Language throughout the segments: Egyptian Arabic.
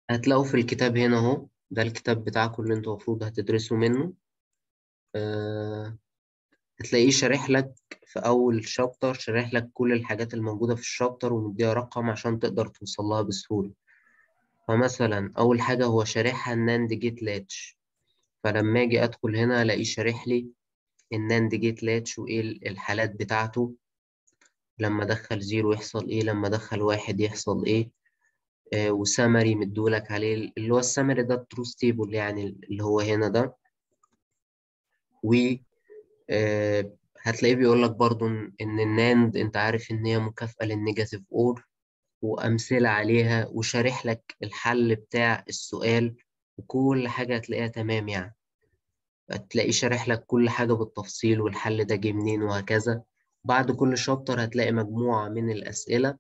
هتلاقوا في الكتاب هنا اهو ده الكتاب بتاعكم اللي انتوا المفروض هتدرسوا منه آه، هتلاقيه شارح لك في أول شابتر شارح لك كل الحاجات الموجودة في الشابتر ومديها رقم عشان تقدر توصل لها بسهولة فمثلا أول حاجة هو شارحها الناند جيت لاتش فلما أجي أدخل هنا ألاقيه شارح لي الناند جيت لاتش وإيه الحالات بتاعته لما أدخل زيرو يحصل إيه لما أدخل واحد يحصل إيه آه وسمري مدولك عليه اللي هو السمري ده التروث تيبل يعني اللي هو هنا ده و آه هتلاقيه بيقول لك برضو إن الناند أنت عارف إن هي مكافأة للنيجاتيف أور وأمثلة عليها وشارح لك الحل بتاع السؤال وكل حاجة هتلاقيها تمام يعني هتلاقي شارح لك كل حاجة بالتفصيل والحل ده جه منين وهكذا بعد كل شابتر هتلاقي مجموعة من الأسئلة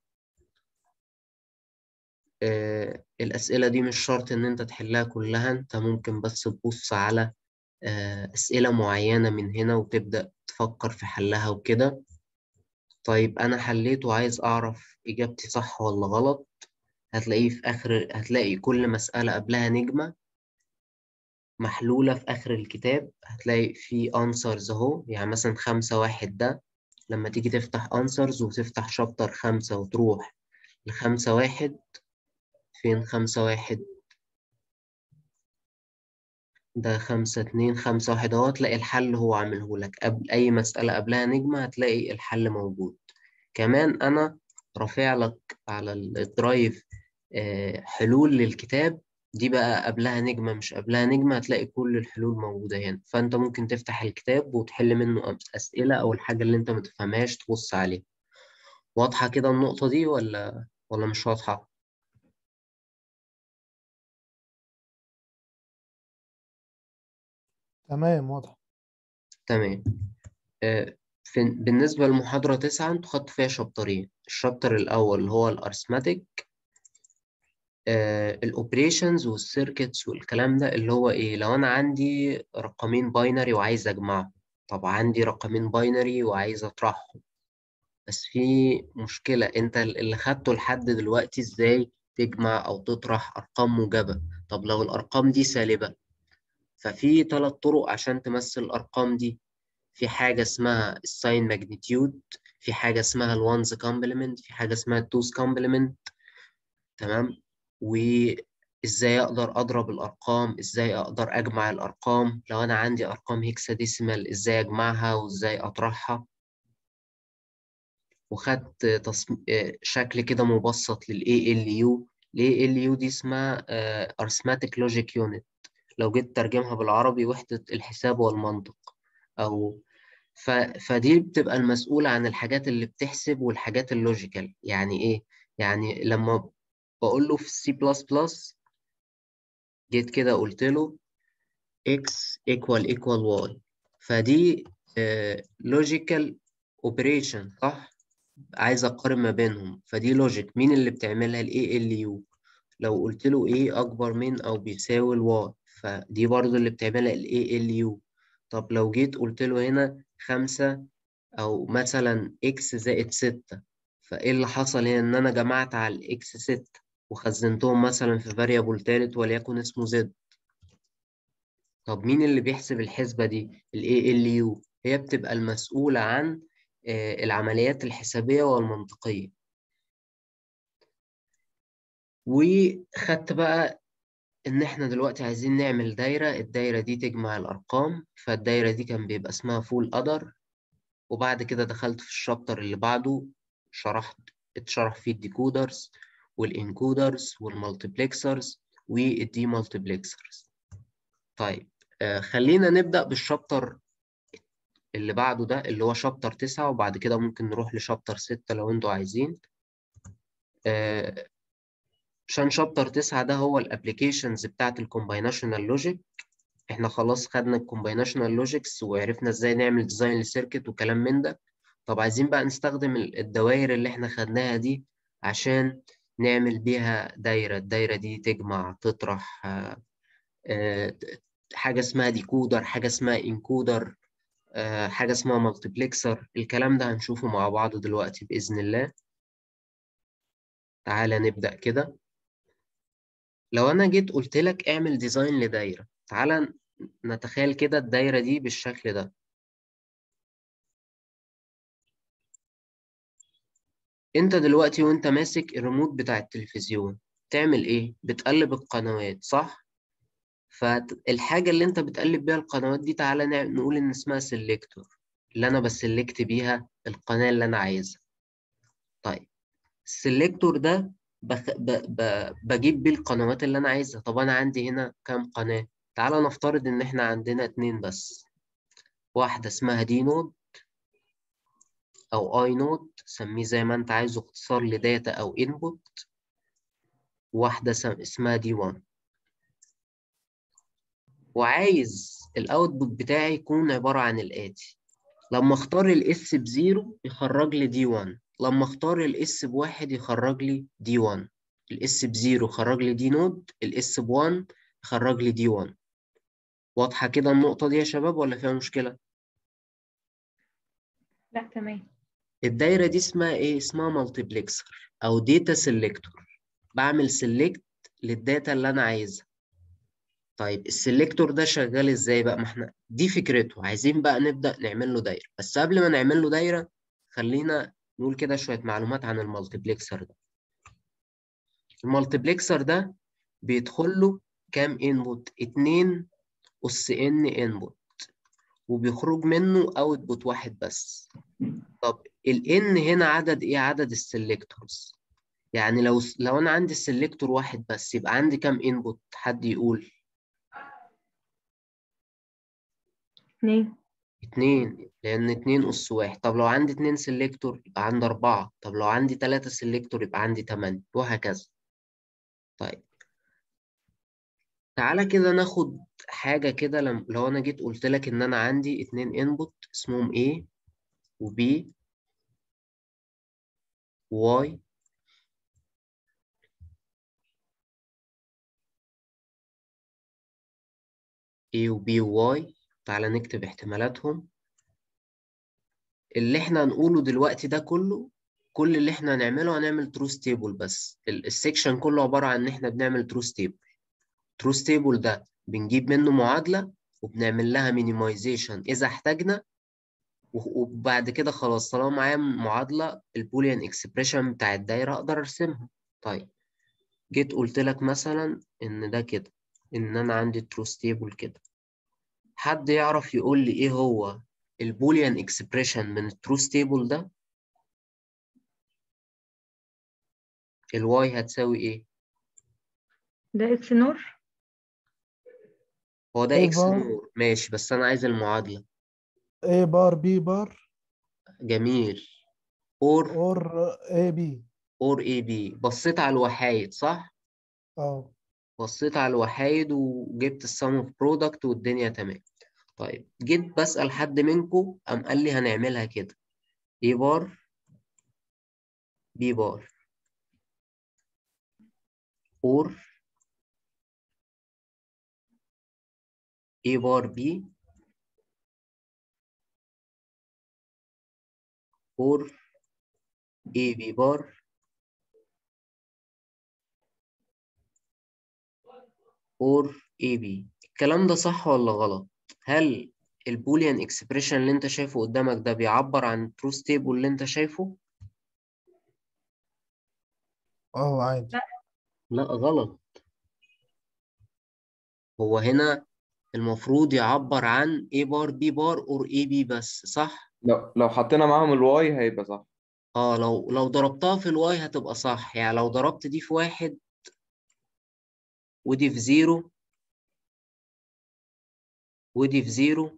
آه الأسئلة دي مش شرط إن أنت تحلها كلها أنت ممكن بس تبص على آه أسئلة معينة من هنا وتبدأ تفكر في حلها وكده طيب أنا حليت وعايز أعرف إجابتي صح ولا غلط هتلاقيه في آخر هتلاقي كل مسألة قبلها نجمة محلولة في آخر الكتاب هتلاقي في answers أهو يعني مثلا خمسة واحد ده لما تيجي تفتح answers وتفتح شابتر خمسة وتروح لخمسة واحد فين خمسة واحد ده خمسة اتنين خمسة واحد اهو تلاقي الحل هو عامله لك قبل أي مسألة قبلها نجمة هتلاقي الحل موجود كمان أنا رافع لك على الدرايف حلول للكتاب دي بقى قبلها نجمة مش قبلها نجمة هتلاقي كل الحلول موجودة هنا فأنت ممكن تفتح الكتاب وتحل منه أسئلة أو الحاجة اللي أنت متفهمهاش تبص عليها واضحة كده النقطة دي ولا ولا مش واضحة؟ تمام واضح تمام آه، في بالنسبة للمحاضرة تسعة انتوا خدتوا فيها شابترين الشابتر الأول اللي هو الأرثماتيك الاوبريشنز والسيركتس والكلام ده اللي هو ايه لو انا عندي رقمين باينري وعايز اجمعهم طب عندي رقمين باينري وعايز اطرحهم بس في مشكلة انت اللي خدته لحد دلوقتي ازاي تجمع او تطرح ارقام موجبة طب لو الارقام دي سالبة ففي ثلاث طرق عشان تمثل الارقام دي في حاجة اسمها الساين ماجنتيود في حاجة اسمها الوانز كومبلمنت في حاجة اسمها التوز كومبلمنت تمام وازاي اقدر اضرب الارقام ازاي اقدر اجمع الارقام لو انا عندي ارقام هيكساديسيمال ازاي اجمعها وازاي اطرحها وخدت تصم... شكل كده مبسط لل ALU ال ALU دي اسمها Arithmetic Logic Unit لو جيت ترجمها بالعربي وحدة الحساب والمنطق أو ف... فدي بتبقى المسؤولة عن الحاجات اللي بتحسب والحاجات اللوجيكال يعني إيه؟ يعني لما بقول له في السي بلس بلس جيت كده قلت له x equal equal y فدي لوجيكال اوبريشن صح عايز اقارن ما بينهم فدي لوجيك مين اللي بتعملها ال ALU لو قلت له A اكبر من او بيساوي ال y فدي برضو اللي بتعملها ال ALU طب لو جيت قلت له هنا خمسة او مثلا x زائد ستة فايه اللي حصل هنا ان انا جمعت على الاكس ستة وخزنتهم مثلا في فاريبل تالت وليكن اسمه z طب مين اللي بيحسب الحسبة دي ال ALU هي بتبقى المسؤولة عن العمليات الحسابية والمنطقية وخدت بقى إن إحنا دلوقتي عايزين نعمل دايرة الدايرة دي تجمع الأرقام فالدايرة دي كان بيبقى اسمها فول أدر وبعد كده دخلت في الشابتر اللي بعده شرحت اتشرح فيه الديكودرز والإنكودرز والمالتيبلكسرز والدي مالتيبلكسرز طيب آه خلينا نبدأ بالشابتر اللي بعده ده اللي هو شابتر تسعة وبعد كده ممكن نروح لشابتر ستة لو انتوا عايزين آه عشان شابتر تسعة ده هو الابليكيشنز بتاعت الكومبايناشنال لوجيك احنا خلاص خدنا الكومبايناشنال لوجيكس وعرفنا ازاي نعمل ديزاين للسيركت وكلام من ده طب عايزين بقى نستخدم الدوائر اللي احنا خدناها دي عشان نعمل بيها دايرة الدايرة دي تجمع تطرح آه آه حاجة اسمها ديكودر حاجة اسمها انكودر حاجة اسمها مالتيبلكسر الكلام ده هنشوفه مع بعض دلوقتي بإذن الله تعالى نبدأ كده لو انا جيت قلت لك اعمل ديزاين لدايره تعالى نتخيل كده الدايره دي بالشكل ده انت دلوقتي وانت ماسك الريموت بتاع التلفزيون تعمل ايه بتقلب القنوات صح فالحاجه اللي انت بتقلب بيها القنوات دي تعالى نقول ان اسمها سيلكتور اللي انا بسلكت بيها القناه اللي انا عايزها طيب السلكتور ده بخ... ب... ب... بجيب بيه القنوات اللي انا عايزها طب انا عندي هنا كام قناه تعالى نفترض ان احنا عندنا اتنين بس واحده اسمها دي نود او اي نود سميه زي ما انت عايزه اختصار لداتا او انبوت واحده اسمها دي 1 وعايز الاوتبوت بتاعي يكون عباره عن الاتي لما اختار الاس بزيرو يخرج لي دي 1 لما اختار الاس بواحد يخرج لي دي 1 الاس بزيرو خرج لي دي نود الاس ب1 يخرج لي دي 1 واضحه كده النقطه دي يا شباب ولا فيها مشكله لا تمام الدايره دي اسمها ايه اسمها مالتيبلكسر او داتا سيلكتور بعمل سيلكت للداتا اللي انا عايزها طيب السلكتور ده شغال ازاي بقى ما احنا دي فكرته عايزين بقى نبدأ نعمل له دايرة بس قبل ما نعمل له دايرة خلينا نقول كده شوية معلومات عن المالتيبلكسر ده المالتيبلكسر ده بيدخل له كام انبوت اتنين اس ان انبوت وبيخرج منه اوتبوت واحد بس طب الان هنا عدد ايه عدد السلكتورز يعني لو لو انا عندي السلكتور واحد بس يبقى عندي كام انبوت حد يقول اتنين اتنين لأن اتنين أس واحد طب لو عندي اتنين سيلكتور يبقى عندي أربعة طب لو عندي تلاتة سيلكتور يبقى عندي تمانية وهكذا طيب تعالى كده ناخد حاجة كده لم... لو أنا جيت قلت لك إن أنا عندي اتنين انبوت اسمهم A و B و Y A و B و Y تعالى نكتب احتمالاتهم اللي احنا هنقوله دلوقتي ده كله كل اللي احنا هنعمله هنعمل تروس تيبل بس السكشن كله عبارة عن ان احنا بنعمل تروس تيبل تروس تيبل ده بنجيب منه معادلة وبنعمل لها مينيمايزيشن اذا احتاجنا وبعد كده خلاص طالما معايا معادلة البوليان اكسبريشن بتاع الدايرة اقدر ارسمها طيب جيت قلت لك مثلا ان ده كده ان انا عندي تروس تيبل كده حد يعرف يقول لي ايه هو البوليان اكسبريشن من التروث تيبل ده الواي هتساوي ايه ده اكس نور هو ده إيه اكس بار؟ نور ماشي بس انا عايز المعادلة A بار B بار جميل اور اور A B اور اي بي بصيت على الوحايد صح اه بصيت على الوحايد وجبت السم اوف برودكت والدنيا تمام طيب جيت بسأل حد منكم قام قال لي هنعملها كده اي بار بي بار اور اي بار بي اور اي بي بار اور اي بي الكلام ده صح ولا غلط هل البوليان اكسبريشن اللي انت شايفه قدامك ده بيعبر عن التروث تيبل اللي انت شايفه اه عادي لا غلط هو هنا المفروض يعبر عن A بار B بار اور A B بس صح؟ لو لو حطينا معاهم الواي هيبقى صح اه لو لو ضربتها في الواي هتبقى صح يعني لو ضربت دي في واحد ودي في زيرو ودي في زيرو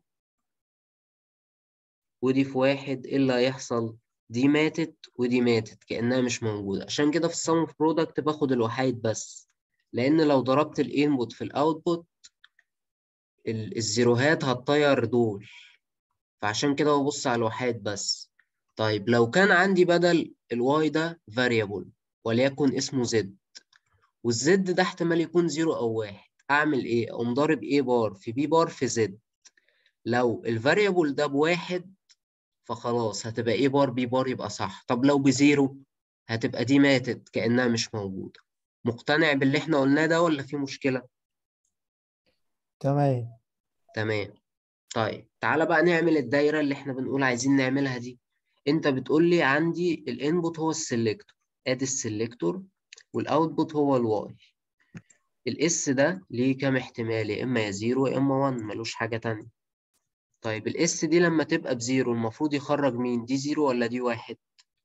ودي في واحد ايه اللي هيحصل؟ دي ماتت ودي ماتت كأنها مش موجودة عشان كده في السم اوف برودكت باخد الوحيد بس لأن لو ضربت الانبوت في الاوتبوت الزيروهات هتطير دول فعشان كده ببص على الوحيد بس طيب لو كان عندي بدل الواي ده variable وليكن اسمه زد والزد ده احتمال يكون زيرو أو واحد أعمل إيه؟ أقوم ضارب A بار في B بار في زد لو الفاريبل ده بواحد فخلاص هتبقى A بار B بار يبقى صح طب لو بزيرو هتبقى دي ماتت كأنها مش موجودة مقتنع باللي احنا قلناه ده ولا في مشكلة تمام تمام طيب تعالى بقى نعمل الدايرة اللي احنا بنقول عايزين نعملها دي انت بتقول لي عندي الانبوت هو السلكتور ادي السلكتور والاوتبوت هو الواي الاس ده ليه كام احتمال يا اما يا زيرو يا اما 1 ملوش حاجة تانية طيب الاس دي لما تبقى بزيرو المفروض يخرج مين دي زيرو ولا دي واحد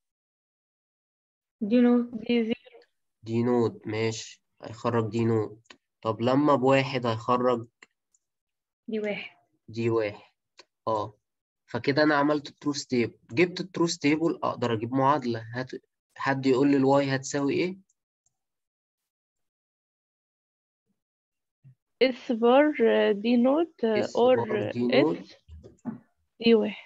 دي نوت دي زيرو دي نود ماشي هيخرج دي نود طب لما بواحد هيخرج دي واحد دي واحد اه فكده انا عملت الترو ستيبل جبت الترو ستيبل اقدر اجيب معادلة هات حد يقول لي الواي هتساوي ايه اس بار دي نوت اس اور بار دي نوت اس دي واحد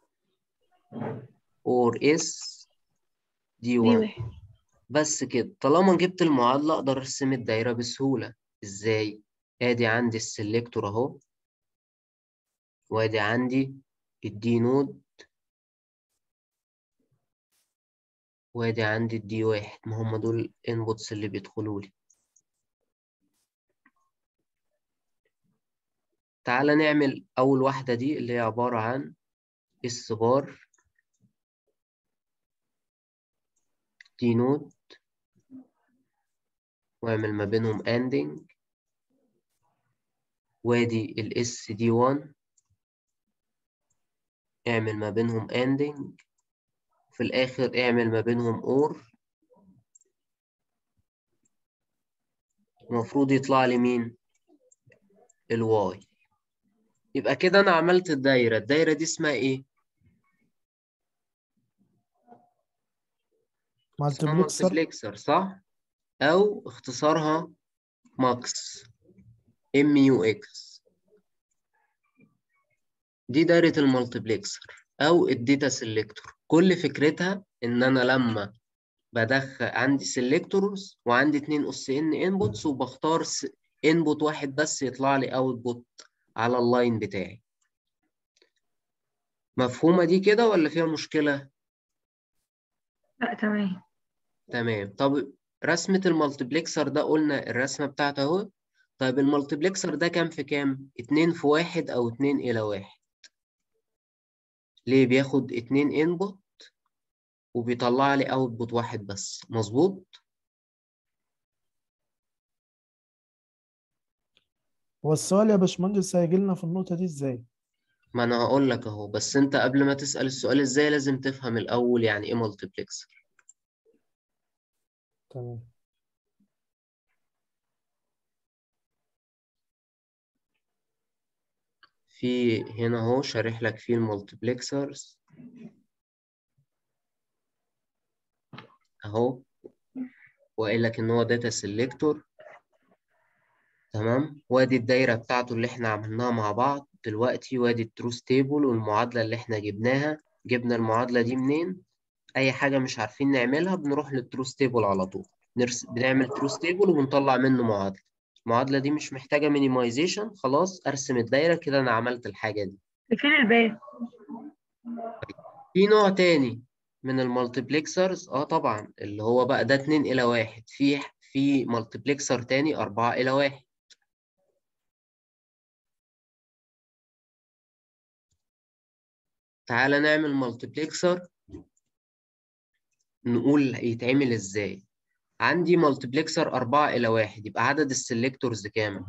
اور اس دي دي 1 واحد بس كده طالما جبت المعادلة اقدر ارسم الدايرة بسهولة ازاي ادي عندي السلكتور اهو وادي عندي الدي نود وادي عندي الدي واحد ما هم دول الانبوتس اللي بيدخلوا لي تعالى نعمل اول واحدة دي اللي هي عبارة عن اس بار دي نود واعمل ما بينهم اندنج وادي الاس دي 1 اعمل ما بينهم اندنج في الاخر اعمل ما بينهم اور المفروض يطلع لي مين الواي يبقى كده انا عملت الدايره الدايره دي اسمها ايه اسمها مالتيبلكسر مالتيبلكسر صح او اختصارها ماكس ام يو اكس دي دايره المالتيبلكسر او الداتا سيلكتور كل فكرتها ان انا لما بدخل عندي سيلكتورز وعندي اتنين اس ان انبوتس وبختار انبوت واحد بس يطلع لي اوتبوت على اللاين بتاعي مفهومة دي كده ولا فيها مشكلة؟ لا تمام تمام طب رسمة المالتيبلكسر ده قلنا الرسمة بتاعته اهو طيب المالتيبلكسر ده كام في كام؟ اتنين في واحد أو اتنين إلى واحد ليه بياخد اتنين انبوت وبيطلع لي اوتبوت واحد بس مظبوط؟ هو السؤال يا باشمهندس هيجي لنا في النقطة دي ازاي؟ ما أنا هقول لك أهو بس أنت قبل ما تسأل السؤال إزاي لازم تفهم الأول يعني إيه مالتيبلكسر تمام في هنا اهو شارح لك فيه المالتيبلكسرز اهو وقايل لك ان هو داتا سيلكتور تمام وادي الدايره بتاعته اللي احنا عملناها مع بعض دلوقتي وادي التروث تيبل والمعادله اللي احنا جبناها جبنا المعادله دي منين اي حاجه مش عارفين نعملها بنروح للتروث تيبل على طول نرس... بنعمل تروث تيبل وبنطلع منه معادله المعادله دي مش محتاجه مينيمايزيشن خلاص ارسم الدايره كده انا عملت الحاجه دي فين الباقي في نوع تاني من المالتيبلكسرز اه طبعا اللي هو بقى ده 2 الى 1 في في مالتيبلكسر تاني 4 الى 1 تعالى نعمل مالتيبلكسر نقول يتعمل ازاي عندي مالتيبلكسر 4 الى 1 يبقى عدد السلكتورز كام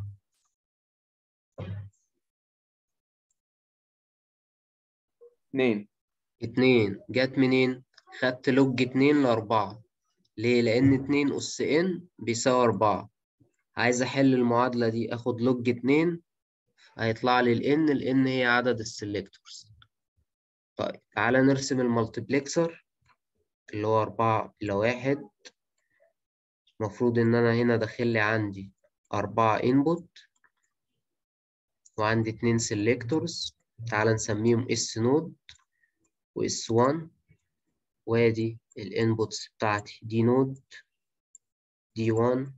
اتنين اتنين جت منين خدت لوج اتنين لأربعة ليه لأن اتنين أس إن بيساوي أربعة عايز أحل المعادلة دي أخد لوج اتنين هيطلع لي الإن الإن هي عدد السلكتورز طيب تعالى نرسم المالتيبلكسر اللي هو أربعة إلى واحد المفروض إن أنا هنا داخل لي عندي أربعة input وعندي اتنين سيلكتورز تعالى نسميهم اس نود واس 1 وادي الانبوتس بتاعتي دي نود دي 1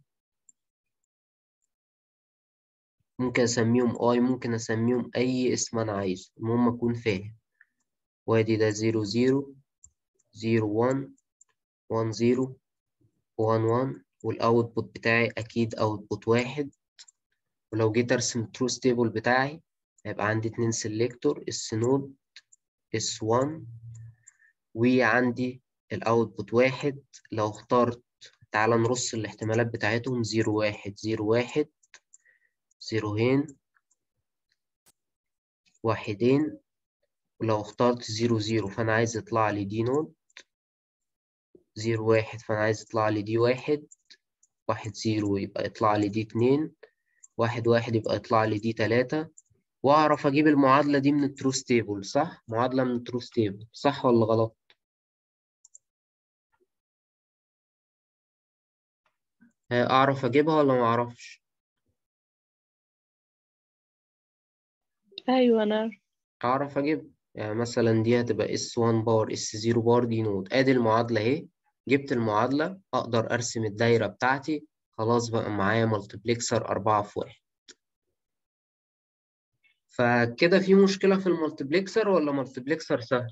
ممكن اسميهم اي ممكن اسميهم اي اسم انا عايزه المهم اكون فاهم وادي ده 0 0 0 1 1 0 1 1 والاوتبوت بتاعي اكيد اوتبوت واحد ولو جيت ارسم التروث تيبل بتاعي هيبقى عندي اتنين سيلكتور اس نود اس 1 وعندي الاوتبوت واحد لو اخترت تعال نرص الاحتمالات بتاعتهم زيرو واحد زيرو واحد زيروهين واحدين ولو اخترت زيرو زيرو فأنا عايز يطلع لي دي نود زيرو واحد فأنا عايز يطلع لي دي واحد واحد زيرو يبقى يطلع لي دي اتنين واحد واحد يبقى يطلع لي دي تلاتة وأعرف أجيب المعادلة دي من التروث تيبل صح؟ معادلة من التروث تيبل صح ولا غلط؟ أعرف أجيبها ولا معرفش؟ أيوة أنا أعرف أجيب يعني مثلا دي هتبقى اس 1 بار اس 0 بار دي نود ادي المعادلة اهي جبت المعادلة اقدر ارسم الدايرة بتاعتي خلاص بقى معايا ملتبلكسر أربعة في واحد فكده في مشكلة في الملتبلكسر ولا ملتبلكسر سهل؟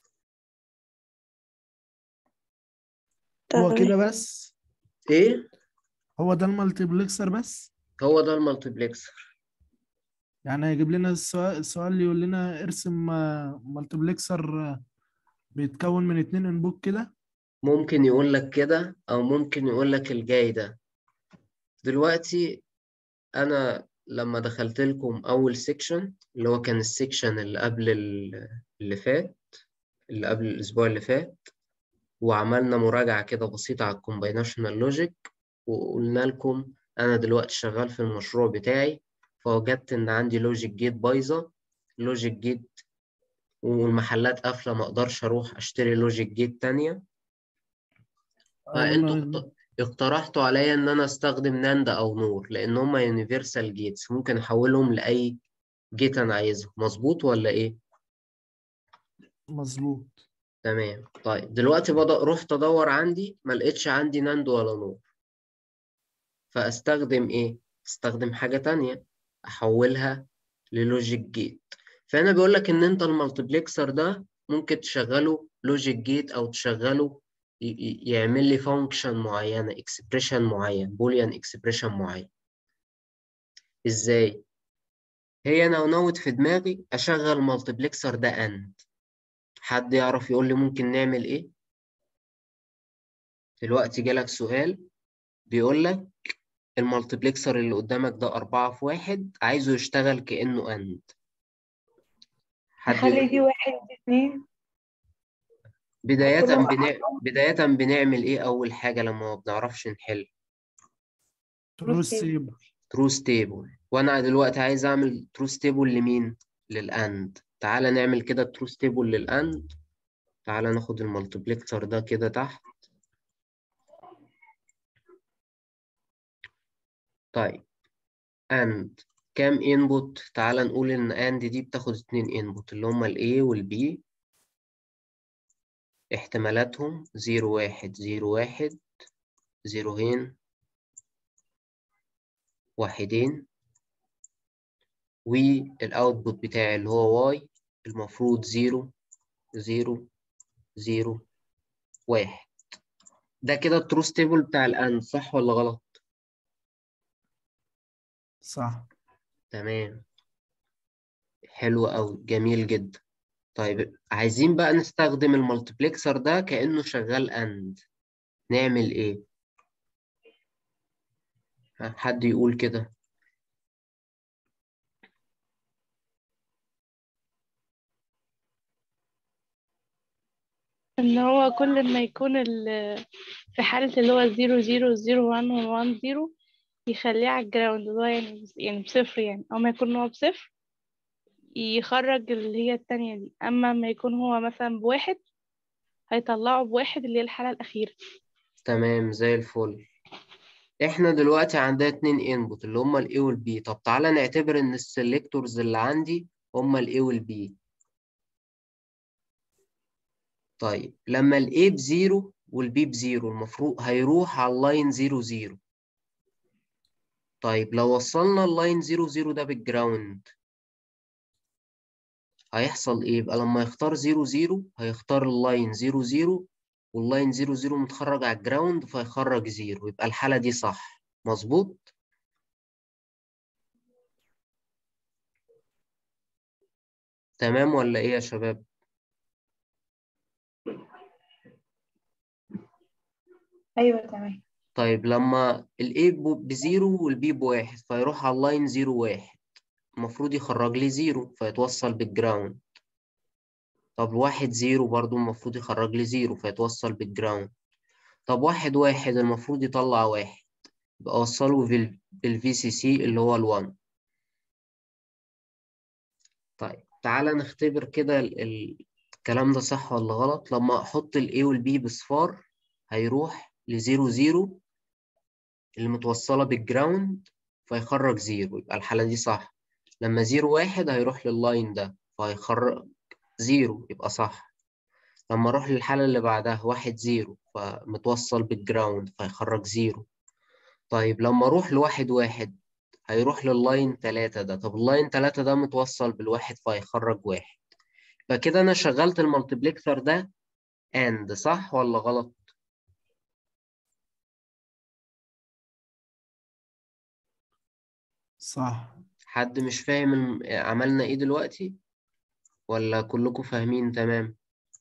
هو تمام كده بس ايه؟ هو ده المالتيبلكسر بس هو ده الملتبلكسر يعني هيجيب لنا السؤال السؤال اللي يقول لنا ارسم مالتيبلكسر بيتكون من اتنين انبوت كده ممكن يقول لك كده او ممكن يقول لك الجاي ده دلوقتي انا لما دخلت لكم اول سيكشن اللي هو كان السيكشن اللي قبل ال- اللي فات اللي قبل الاسبوع اللي فات وعملنا مراجعة كده بسيطة على الكومبايناشنال لوجيك وقلنا لكم انا دلوقتي شغال في المشروع بتاعي فوجدت ان عندي لوجيك جيت بايظة لوجيك جيت والمحلات قافلة ما اقدرش اروح اشتري لوجيك جيت تانية فانتوا قلنا اقت- اقترحتوا عليا ان انا استخدم ناند او نور لان هما يونيفرسال جيتس ممكن احولهم لاي جيت انا عايزه مظبوط ولا ايه مظبوط تمام طيب دلوقتي بدأ رحت ادور عندي ما لقيتش عندي ناند ولا نور فاستخدم ايه استخدم حاجة تانية احولها للوجيك جيت فانا بيقول لك ان انت المالتيبلكسر ده ممكن تشغله لوجيك جيت او تشغله ي- ي- يعمل لي فانكشن معينة اكسبريشن معين بوليان اكسبريشن معين ازاي هي انا نوت في دماغي اشغل مالتيبلكسر ده اند حد يعرف يقول لي ممكن نعمل ايه دلوقتي جالك سؤال بيقول لك المالتيبلكسر اللي قدامك ده أربعة في واحد عايزه يشتغل كأنه أند حد نخلي يقول دي واحد دي اتنين بداية كلهم بنا... بداية بنعمل إيه أول حاجة لما ما بنعرفش نحل تروس table. تيبل تروث تيبل وأنا دلوقتي عايز أعمل تروث تيبل لمين؟ للأند تعالى نعمل كده تروث تيبل للأند تعالى ناخد المالتيبلكسر ده كده تحت طيب أند كام انبوت تعالى نقول إن أند دي بتاخد اتنين انبوت اللي هما ال A وال B احتمالاتهم زيرو واحد زيرو واحد زيروهين واحدين والاوتبوت بتاعي اللي هو واي المفروض زيرو زيرو زيرو واحد ده كده التروث تيبل بتاع الان صح ولا غلط صح تمام حلو أوي جميل جدا طيب عايزين بقى نستخدم المالتيبلكسر ده كأنه شغال اند نعمل ايه ها، حد يقول كده ان هو كل ما يكون ال في حالة اللي هو زيرو زيرو زيرو وان وان زيرو يخليه على الجراوند اللي هو يعني يعني بصفر يعني أو ما يكون هو بصفر يخرج اللي هي التانية دي أما ما يكون هو مثلا بواحد هيطلعه بواحد اللي هي الحالة الأخيرة تمام زي الفل احنا دلوقتي عندنا اتنين انبوت اللي هما الاي والبي طب تعالى نعتبر ان السلكتورز اللي عندي هما الاي والبي طيب لما الاي بزيرو والبي بزيرو المفروض هيروح على اللاين زيرو زيرو طيب لو وصلنا اللاين زيرو زيرو ده بالجراوند هيحصل ايه يبقى لما يختار زيرو زيرو هيختار اللاين زيرو زيرو واللاين زيرو زيرو متخرج على الجراوند فيخرج زيرو يبقى الحالة دي صح مظبوط تمام ولا ايه يا شباب ايوه تمام طيب لما ال A ب- بزيرو وال B بواحد فيروح على اللاين زيرو واحد المفروض يخرج لي زيرو فيتوصل بالجراوند طب واحد زيرو برضو المفروض يخرج لي زيرو فيتوصل بالجراوند طب واحد واحد المفروض يطلع واحد يبقى وصله بال بالفي سي سي اللي هو الوان طيب تعالى نختبر كده ال- ال- الكلام ده صح ولا غلط لما احط ال A وال B بصفار هيروح لزيرو زيرو اللي متوصلة بالجراوند فيخرج زيرو يبقى الحالة دي صح لما زيرو واحد هيروح لللاين ده فهيخرج زيرو يبقى صح لما أروح للحالة اللي بعدها واحد زيرو فمتوصل بالجراوند فيخرج زيرو طيب لما أروح لواحد واحد هيروح لللاين تلاتة ده طب اللاين تلاتة ده متوصل بالواحد فهيخرج واحد يبقى كده أنا شغلت المالتيبليكسر ده AND صح ولا غلط؟ صح حد مش فاهم الم- عملنا ايه دلوقتي ولا كلكم فاهمين تمام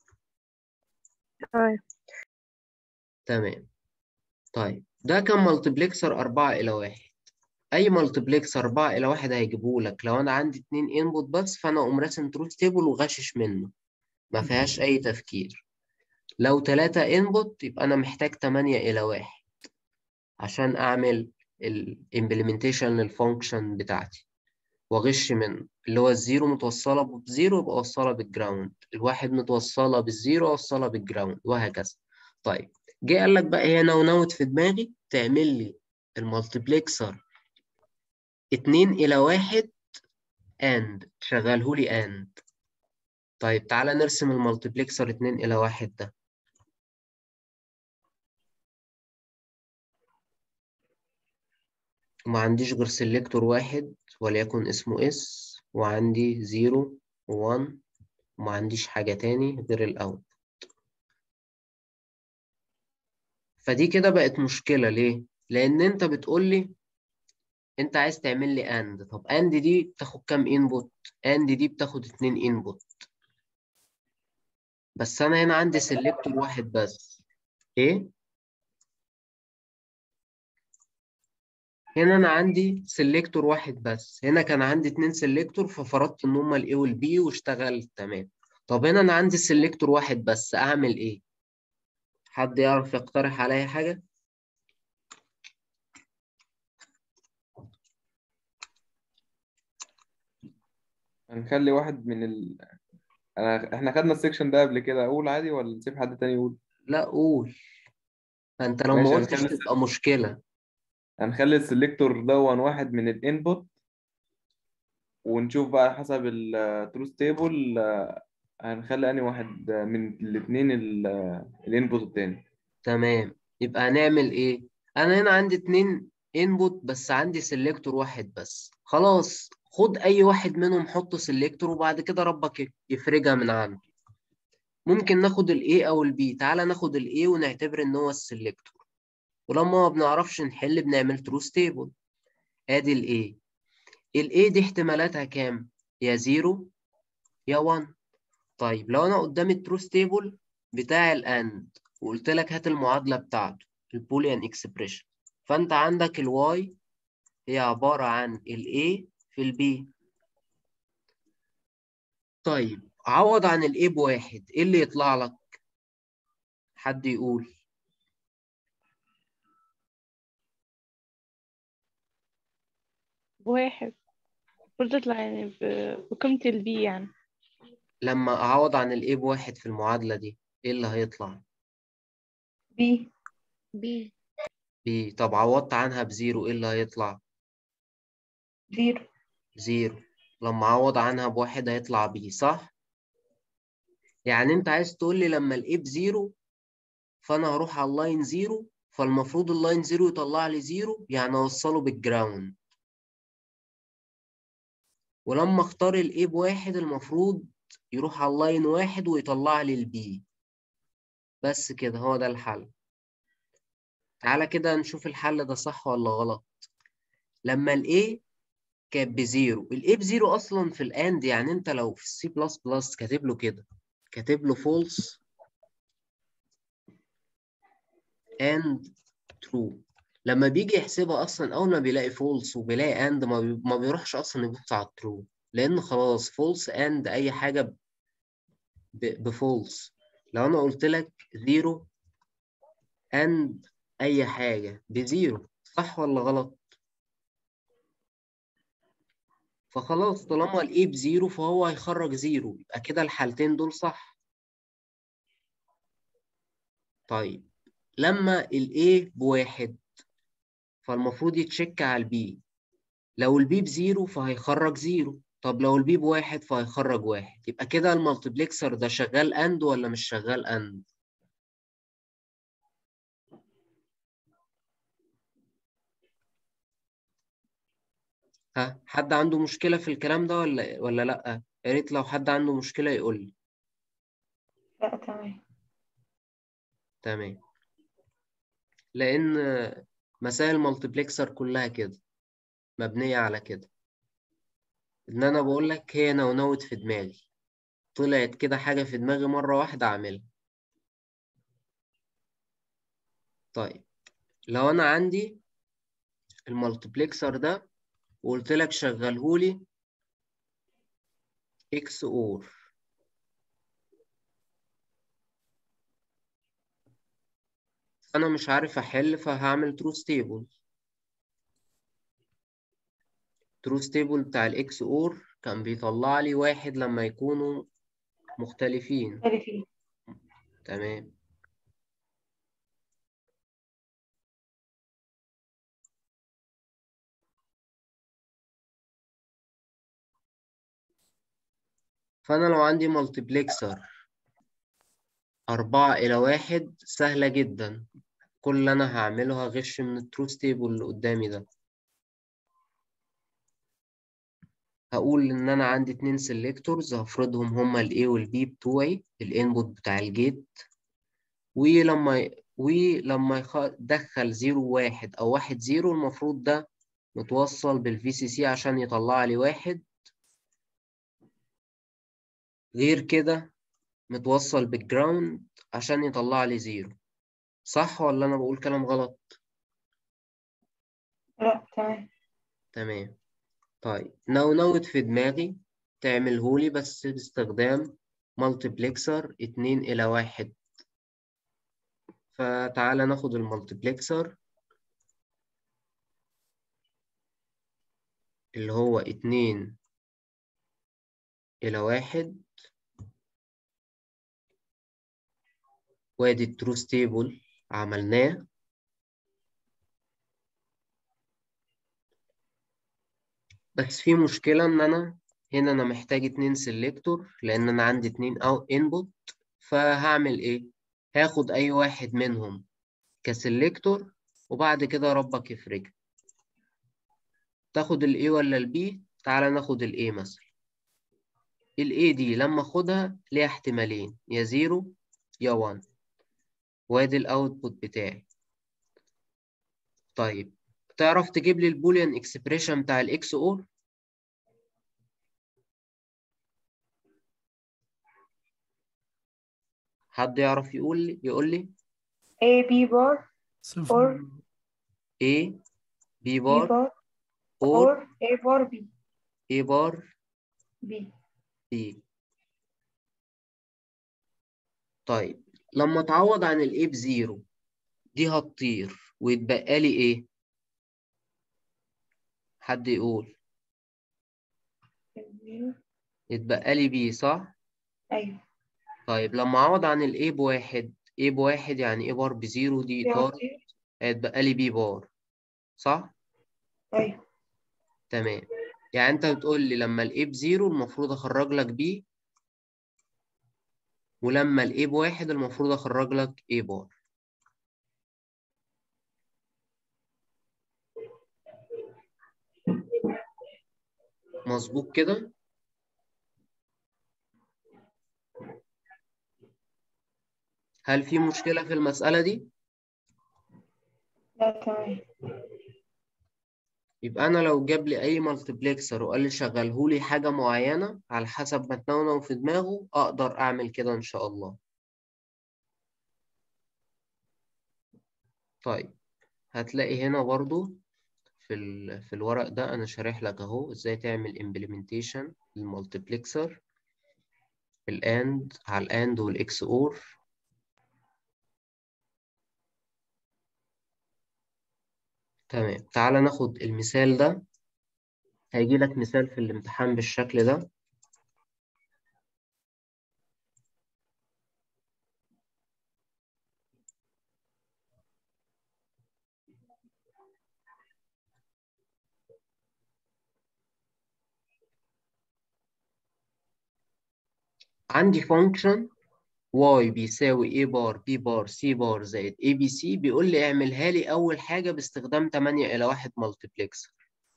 طيب تمام طيب ده كان مالتيبلكسر أربعة إلى واحد أي مالتيبلكسر أربعة إلى واحد هيجيبه لك لو أنا عندي اتنين انبوت بس فأنا أقوم راسم تروث تيبل وغشش منه ما فيهاش أي تفكير لو تلاتة انبوت يبقى أنا محتاج تمانية إلى واحد عشان أعمل الامبلمنتيشن للفانكشن بتاعتي واغش منه اللي هو الزيرو متوصلة بزيرو يبقى أوصلها بالجراوند الواحد متوصلة بالزيرو أوصلها بالجراوند وهكذا طيب جه قال لك بقى هنا ونوت في دماغي تعمل لي المالتيبلكسر اتنين إلى واحد and تشغله لي and طيب تعالى نرسم المالتيبلكسر اتنين إلى واحد ده وما عنديش غير سيلكتور واحد وليكن اسمه اس وعندي زيرو وان وما عنديش حاجة تاني غير الأول فدي كده بقت مشكلة ليه؟ لأن أنت بتقول لي أنت عايز تعمل لي AND طب AND دي بتاخد كام input؟ AND دي بتاخد اتنين input بس أنا هنا عندي سيلكتور واحد بس إيه؟ هنا أنا عندي سيلكتور واحد بس هنا كان عندي اتنين سيلكتور ففرضت إن هما ال A وال B واشتغل تمام طب هنا أنا عندي سيلكتور واحد بس أعمل إيه؟ حد يعرف يقترح عليا حاجة؟ هنخلي واحد من ال... أنا... احنا خدنا السكشن ده قبل كده اقول عادي ولا نسيب حد تاني يقول لا قول فأنت لو ما ماشي، قلتش هنخلي تبقى مشكلة هنخلي السلكتور دون واحد من الانبوت ونشوف بقى حسب التروث تيبل هنخلي انهي واحد من الاثنين الانبوت التاني تمام يبقى هنعمل ايه انا هنا عندي اتنين انبوت بس عندي سيلكتور واحد بس خلاص خد اي واحد منهم حطه سيلكتور وبعد كده ربك يفرجها من عنده ممكن ناخد الاي او البي تعالى ناخد الاي ونعتبر ان هو السيلكتور ولما ما بنعرفش نحل بنعمل تروث تيبل ادي الاي الاي دي احتمالاتها كام يا زيرو يا 1 طيب لو انا قدامي التروث تيبل بتاع الاند وقلت لك هات المعادله بتاعته البوليان اكسبريشن فانت عندك الواي هي عباره عن الاي في البي طيب عوض عن الاي بواحد ايه اللي يطلع لك حد يقول بواحد المفروض تطلع يعني ب- بقيمة البي يعني لما اعوض عن الاي بواحد في المعادله دي ايه اللي هيطلع بي بي بي طب عوضت عنها بزيرو ايه اللي هيطلع زيرو زيرو لما اعوض عنها بواحد هيطلع بي صح يعني انت عايز تقول لي لما الايه بزيرو فانا هروح على اللاين زيرو فالمفروض اللاين زيرو يطلع لي زيرو يعني اوصله بالجراوند ولما اختار الايه بواحد المفروض يروح على اللاين واحد ويطلع لي البي بس كده هو ده الحل تعالى كده نشوف الحل ده صح ولا غلط لما ال A كانت بزيرو ال A بزيرو أصلا في الأند يعني أنت لو في السي بلس بلس كاتب له كده كاتب له false and true لما بيجي يحسبها أصلا أول ما بيلاقي false وبيلاقي and ما, بي... ما بيروحش أصلا يبص على true لأن خلاص false and أي حاجة ب... ب... بفولس لو أنا قلت لك زيرو and أي حاجة بزيرو صح ولا غلط؟ فخلاص طالما ال A بزيرو فهو هيخرج زيرو يبقى كده الحالتين دول صح طيب لما ال A بواحد فالمفروض يتشك على ال B لو ال B بزيرو فهيخرج زيرو طب لو ال B بواحد فهيخرج واحد يبقى كده المالتبلكسر ده شغال AND ولا مش شغال AND؟ ها حد عنده مشكلة في الكلام ده ولا ولا لأ؟ يا ريت لو حد عنده مشكلة يقول لي لا تمام تمام لأن مسائل المالتبلكسر كلها كده مبنية على كده إن أنا بقول لك هي نونوت في دماغي طلعت كده حاجة في دماغي مرة واحدة أعملها طيب لو أنا عندي المالتبلكسر ده وقلت لك شغلهولي إكس أور أنا مش عارف أحل فهعمل تروث تيبل تروث تيبل بتاع الإكس أور كان بيطلع لي واحد لما يكونوا مختلفين مختلفين تمام فأنا لو عندي مالتبلكسر أربعة إلى واحد سهلة جدا كل اللي أنا هعمله هغش من التروث تيبل اللي قدامي ده هقول إن أنا عندي اتنين سيلكتورز هفرضهم هما ال A وال B بتوعي الانبوت بتاع الجيت ولما ي... ولما يدخل زيرو واحد أو واحد زيرو المفروض ده متوصل بالفي سي سي عشان يطلع لي واحد غير كده متوصل بالجراوند عشان يطلع لي زيرو صح ولا أنا بقول كلام غلط؟ لا تمام تمام طيب نونوت في دماغي تعملهولي بس باستخدام مالتبلكسر اتنين إلى واحد فتعالى ناخد المالتبلكسر اللي هو اتنين إلى واحد وادي التروث تيبل عملناه بس في مشكلة إن أنا هنا أنا محتاج اتنين سيلكتور لأن أنا عندي اتنين أو انبوت فهعمل إيه؟ هاخد أي واحد منهم كسيلكتور وبعد كده ربك يفرجها تاخد ال A ولا ال B؟ تعالى ناخد ال A مثلا ال A دي لما أخدها ليها احتمالين يا زيرو يا 1 وادي الأوتبوت بتاعي طيب تعرف تجيب لي البوليان اكسبريشن بتاع الاكس اور حد يعرف يقول لي يقول لي A B bar صفر A B B بار bar or or A bar B A بار B B طيب لما تعوض عن ال A بزيرو دي هتطير ويتبقى لي ايه حد يقول يتبقى لي بي صح أيوه طيب لما اعوض عن ال A بواحد A بواحد يعني A بار بزيرو دي فيها طار كتير. هيتبقى لي بي بار صح أيوه تمام يعني انت بتقول لي لما ال A بزيرو المفروض اخرج لك بي ولما ال A بواحد المفروض اخرج لك A بار مظبوط كده هل في مشكلة في المسألة دي؟ لا تمام يبقى أنا لو جاب لي أي مالتبلكسر وقال لي شغله لي حاجة معينة على حسب ما تنونو في دماغه أقدر أعمل كده إن شاء الله طيب هتلاقي هنا برضو في ال... في الورق ده أنا شارح لك أهو إزاي تعمل implementation للمالتبلكسر الأند على الأند والإكس أور تمام تعالى ناخد المثال ده هيجي لك مثال في الامتحان بالشكل ده عندي فانكشن y بيساوي a بار b بار c بار زائد a b c بيقول لي اعملها لي أول حاجة باستخدام 8 إلى 1 مالتبلكسر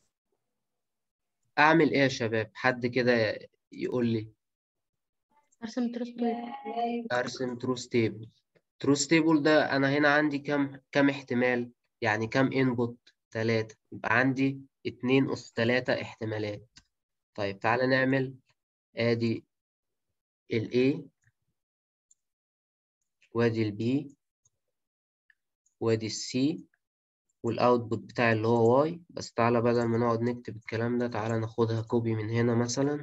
أعمل إيه يا شباب؟ حد كده يقول لي ارسم تروس أرسم تروس تيبل تروس تيبل ده أنا هنا عندي كم كم احتمال؟ يعني كم انبوت؟ تلاتة يبقى عندي اتنين أس تلاتة احتمالات طيب تعالى نعمل آدي ال A وادي ال B وادي ال C والاوتبوت بتاعي اللي هو واي بس تعالى بدل ما نقعد نكتب الكلام ده تعالى ناخدها كوبي من هنا مثلا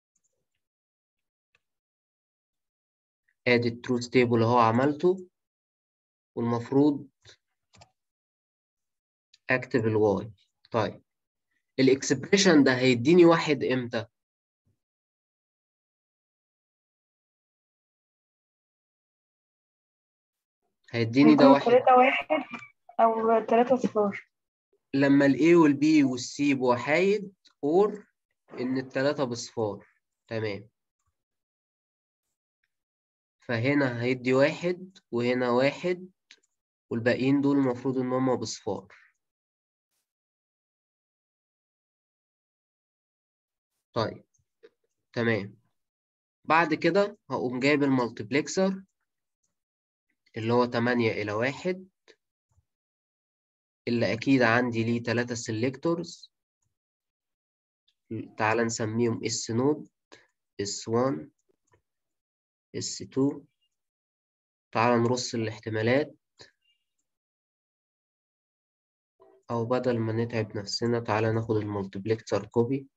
ادي التروث تيبل اللي هو عملته والمفروض اكتب الواي طيب الاكسبريشن ده هيديني واحد امتى هيديني ده بيكونوا واحد تلاتة واحد أو تلاتة صفار لما ال A وال B وال C يبقوا حايد or إن التلاتة بصفار تمام فهنا هيدي واحد وهنا واحد والباقيين دول المفروض إن هما بصفار طيب تمام بعد كده هقوم جايب المالتبلكسر اللي هو تمانية إلى واحد اللي أكيد عندي ليه تلاتة سيلكتورز تعال نسميهم اس نود اس 1 اس 2 تعال نرص الاحتمالات أو بدل ما نتعب نفسنا تعال ناخد المالتبلكسر كوبي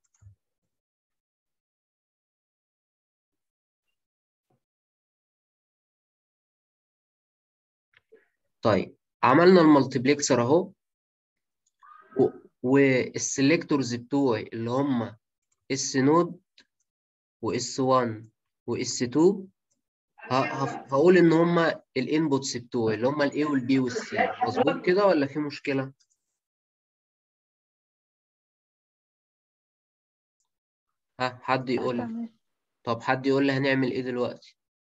طيب عملنا المالتبلكسر أهو والسلكتورز بتوعي اللي هم اس نود واس 1 واس 2 هقول ان هم الانبوتس بتوعي اللي هم الاي والبي والسي مظبوط كده ولا في مشكله ها حد يقول لي تمام طب حد يقول لي هنعمل ايه دلوقتي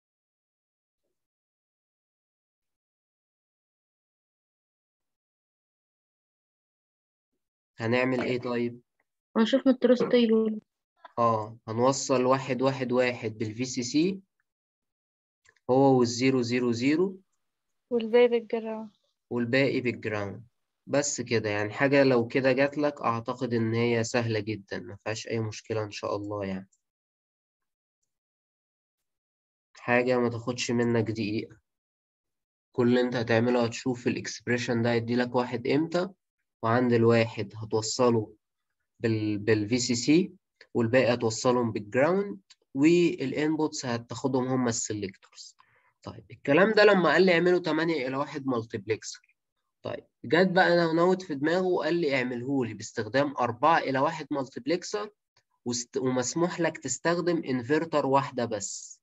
هنعمل ايه طيب ونشوف من التروس تيبل اه هنوصل واحد واحد واحد بالفي سي سي هو والزيرو زيرو زيرو والباقي بالجراوند والباقي بالجراوند بس كده يعني حاجة لو كده جات لك أعتقد إن هي سهلة جدا ما فيهاش أي مشكلة إن شاء الله يعني حاجة ما تاخدش منك دقيقة كل اللي أنت هتعمله هتشوف الإكسبريشن ده هيديلك واحد إمتى وعند الواحد هتوصله بال بالفي سي سي والباقي هتوصلهم بالجراوند والانبوتس هتاخدهم هم السلكتورز طيب الكلام ده لما قال لي اعمله 8 الى 1 مالتبلكسر طيب جت بقى انا نوت في دماغه وقال لي اعمله لي باستخدام 4 الى 1 مالتبلكسر وست... ومسموح لك تستخدم انفرتر واحده بس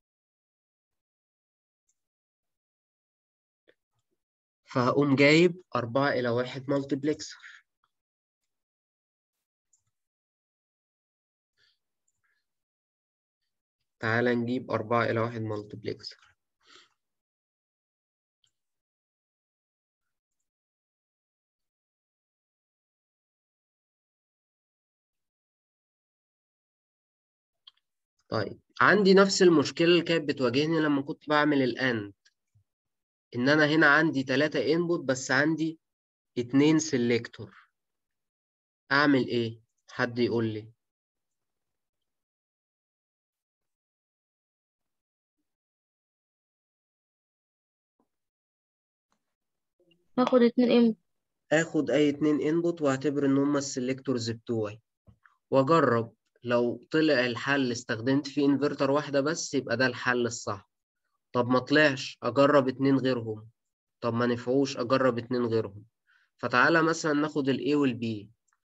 فهقوم جايب 4 الى 1 مالتبلكسر تعال نجيب أربعة إلى واحد مالتبلكسر طيب عندي نفس المشكلة اللي كانت بتواجهني لما كنت بعمل الأند إن أنا هنا عندي تلاتة انبوت بس عندي اتنين سيلكتور أعمل إيه؟ حد يقول لي هاخد اتنين ام آخد أي اتنين انبوت وأعتبر إن هما السيلكتورز بتوعي وأجرب لو طلع الحل استخدمت فيه انفرتر واحدة بس يبقى ده الحل الصح طب ما طلعش أجرب اتنين غيرهم طب ما نفعوش أجرب اتنين غيرهم فتعالى مثلا ناخد ال A وال B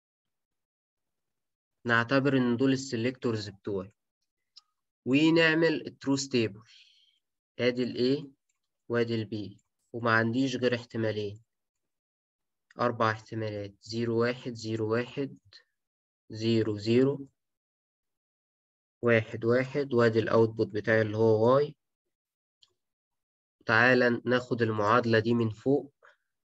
نعتبر إن دول السيلكتورز بتوعي ونعمل التروث تيبل ادي ال A وادي ال B وما عنديش غير احتمالين أربع احتمالات زيرو واحد زيرو واحد زيرو زيرو واحد واحد وادي الأوتبوت بتاعي اللي هو واي تعالى ناخد المعادلة دي من فوق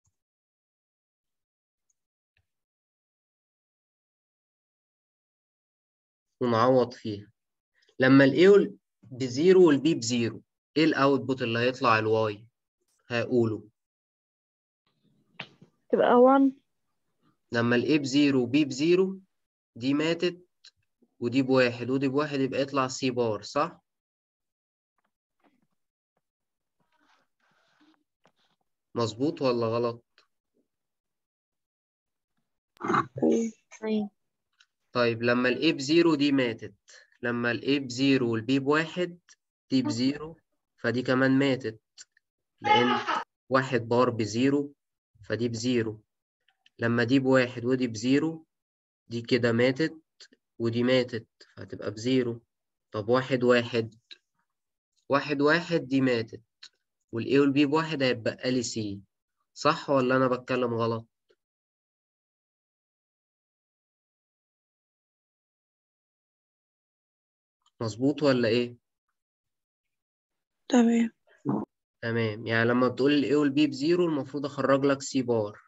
ونعوض فيها لما ال A بزيرو وال B بزيرو ايه الأوتبوت اللي هيطلع الواي هقوله تبقى 1 لما ال A بزيرو و B بزيرو دي ماتت ودي بواحد ودي بواحد يبقى يطلع سي بار صح؟ مظبوط ولا غلط؟ ايوه طيب لما ال A بزيرو دي ماتت لما ال A بزيرو وال B بواحد دي بزيرو فدي كمان ماتت لأن واحد بار بزيرو فدي بزيرو لما دي بواحد ودي بزيرو دي كده ماتت ودي ماتت فهتبقى بزيرو طب واحد واحد واحد واحد دي ماتت والA والB بواحد هيتبقى لي C صح ولا أنا بتكلم غلط؟ مظبوط ولا إيه؟ تمام تمام يعني لما بتقول ال A وال B بزيرو المفروض أخرج لك C بار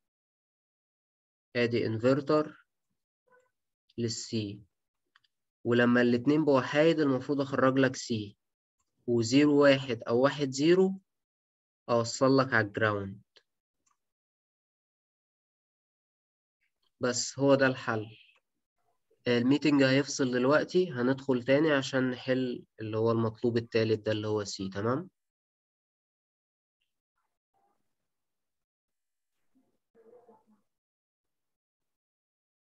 آدي انفرتر للسي ولما الاتنين بوحايد المفروض أخرج لك سي وزيرو واحد أو واحد زيرو أوصل لك على الجراوند بس هو ده الحل الميتنج هيفصل دلوقتي هندخل تاني عشان نحل اللي هو المطلوب التالت ده اللي هو سي تمام